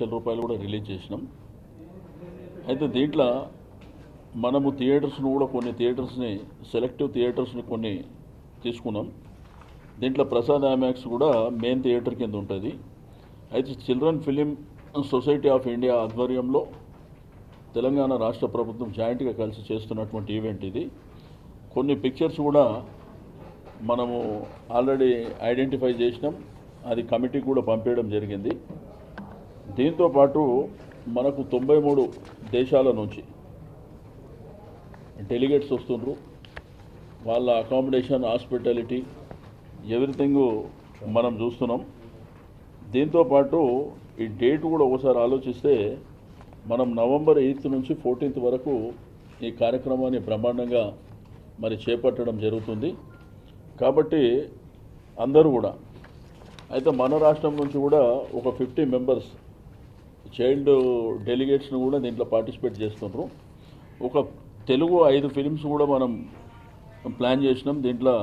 లక్షల రూపాయలు కూడా రిలీజ్ చేసినాం అయితే దీంట్లో మనము థియేటర్స్ను కూడా కొన్ని థియేటర్స్ని సెలెక్టివ్ థియేటర్స్ని కొన్ని తీసుకున్నాం దీంట్లో ప్రసాద్ ఐమాక్స్ కూడా మెయిన్ థియేటర్ కింద ఉంటుంది అయితే children film society of India ఆధ్వర్యంలో తెలంగాణ రాష్ట్ర ప్రభుత్వం జాయింట్గా కలిసి చేస్తున్నటువంటి ఈవెంట్ ఇది కొన్ని పిక్చర్స్ కూడా మనము ఆల్రెడీ ఐడెంటిఫై చేసినాం అది కమిటీకి కూడా పంపించడం జరిగింది దీంతో పాటు మనకు తొంభై మూడు దేశాల నుంచి డెలిగేట్స్ వస్తుండ్రు వాళ్ళ అకామిడేషన్ హాస్పిటాలిటీ ఎవ్రీథింగ్ మనం చూస్తున్నాం దీంతో పాటు ఈ డేట్ కూడా ఒకసారి ఆలోచిస్తే మనం నవంబర్ ఎయిత్ నుంచి ఫోర్టీన్త్ వరకు ఈ కార్యక్రమాన్ని బ్రహ్మాండంగా మరి చేపట్టడం జరుగుతుంది కాబట్టి అందరూ కూడా అయితే మన రాష్ట్రం నుంచి కూడా ఒక ఫిఫ్టీ మెంబర్స్ చైల్డ్ డెలిగేట్స్ని కూడా దీంట్లో పార్టిసిపేట్ చేస్తుండ్రు ఒక తెలుగు ఐదు ఫిలిమ్స్ కూడా మనం ప్లాన్ చేసినాం దీంట్లో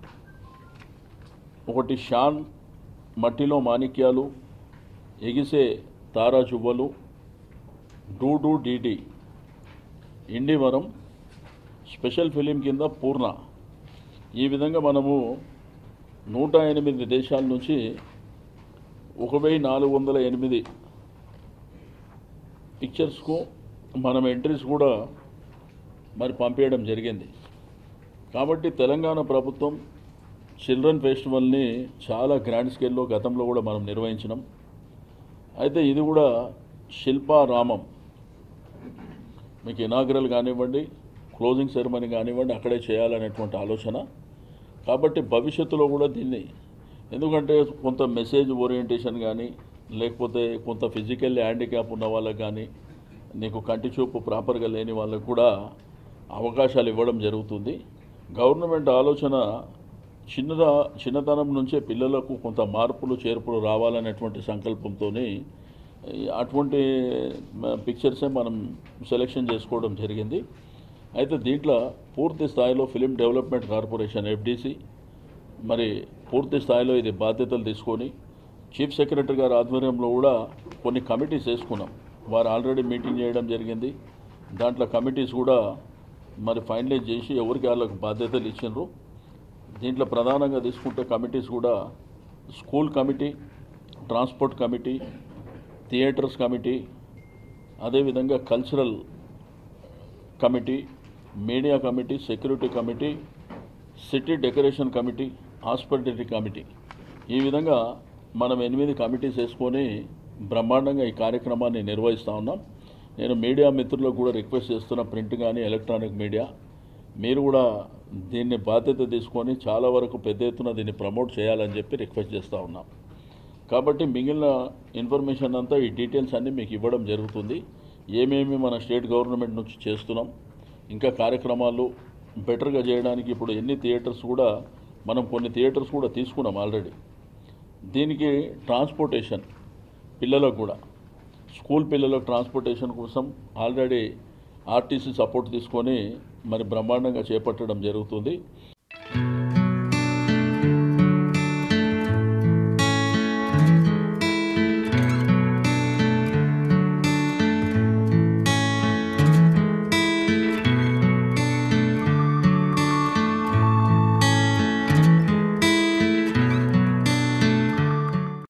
ఒకటి షాన్ మట్టిలో మాణిక్యాలు ఎగిసే తారా చువ్వలు డూడు డీడీ ఇండివరం స్పెషల్ ఫిలిం కింద పూర్ణ ఈ విధంగా మనము నూట ఎనిమిది దేశాల నుంచి ఒక వెయ్యి నాలుగు వందల ఎనిమిది పిక్చర్స్కు మనం ఎంట్రీస్ కూడా మరి పంపించడం జరిగింది కాబట్టి తెలంగాణ ప్రభుత్వం చిల్డ్రన్ ఫెస్టివల్ని చాలా గ్రాండ్ స్కేల్లో గతంలో కూడా మనం నిర్వహించినాం అయితే ఇది కూడా శిల్పారామం మీకు ఇనాగ్రల్ కానివ్వండి క్లోజింగ్ సెరమనీ కానివ్వండి అక్కడే చేయాలనేటువంటి ఆలోచన కాబట్టి భవిష్యత్తులో కూడా దీన్ని ఎందుకంటే కొంత మెసేజ్ ఓరియంటేషన్ కానీ లేకపోతే కొంత ఫిజికల్ హ్యాండిక్యాప్ ఉన్న వాళ్ళకి కానీ నీకు కంటి చూపు ప్రాపర్గా లేని వాళ్ళకు కూడా అవకాశాలు ఇవ్వడం జరుగుతుంది గవర్నమెంట్ ఆలోచన చిన్నదా చిన్నతనం నుంచే పిల్లలకు కొంత మార్పులు చేర్పులు రావాలనేటువంటి సంకల్పంతో అటువంటి పిక్చర్సే మనం సెలెక్షన్ చేసుకోవడం జరిగింది అయితే దీంట్లో పూర్తి స్థాయిలో ఫిలిం డెవలప్మెంట్ కార్పొరేషన్ ఎఫ్డిసి మరి పూర్తి స్థాయిలో ఇది బాధ్యతలు తీసుకొని చీఫ్ సెక్రటరీ గారి ఆధ్వర్యంలో కూడా కొన్ని కమిటీస్ వేసుకున్నాం వారు ఆల్రెడీ మీటింగ్ చేయడం జరిగింది దాంట్లో కమిటీస్ కూడా మరి ఫైనలైజ్ చేసి ఎవరికి వాళ్ళకు బాధ్యతలు ఇచ్చిండ్రు దీంట్లో ప్రధానంగా తీసుకుంటే కమిటీస్ కూడా school committee transport committee theatres committee అదేవిధంగా cultural committee media committee security committee city decoration committee hospitality committee ఈ విధంగా మనం ఎనిమిది కమిటీస్ వేసుకొని బ్రహ్మాండంగా ఈ కార్యక్రమాన్ని నిర్వహిస్తూ ఉన్నాం నేను మీడియా మిత్రులకు కూడా రిక్వెస్ట్ చేస్తున్న ప్రింట్ కానీ ఎలక్ట్రానిక్ మీడియా మీరు కూడా దీన్ని బాధ్యత తీసుకొని చాలా వరకు పెద్ద ఎత్తున దీన్ని ప్రమోట్ చేయాలని చెప్పి రిక్వెస్ట్ చేస్తూ ఉన్నాం కాబట్టి మిగిలిన ఇన్ఫర్మేషన్ అంతా ఈ డీటెయిల్స్ అన్నీ మీకు ఇవ్వడం జరుగుతుంది ఏమేమి మన స్టేట్ గవర్నమెంట్ నుంచి చేస్తున్నాం ఇంకా కార్యక్రమాలు బెటర్గా చేయడానికి ఇప్పుడు ఎన్ని థియేటర్స్ కూడా మనం కొన్ని థియేటర్స్ కూడా తీసుకున్నాం ఆల్రెడీ దీనికి ట్రాన్స్పోర్టేషన్ పిల్లలకు కూడా స్కూల్ పిల్లలకు ట్రాన్స్పోర్టేషన్ కోసం ఆల్రెడీ ఆర్టీసీ సపోర్ట్ తీసుకొని మరి బ్రహ్మాండంగా చేపట్టడం జరుగుతుంది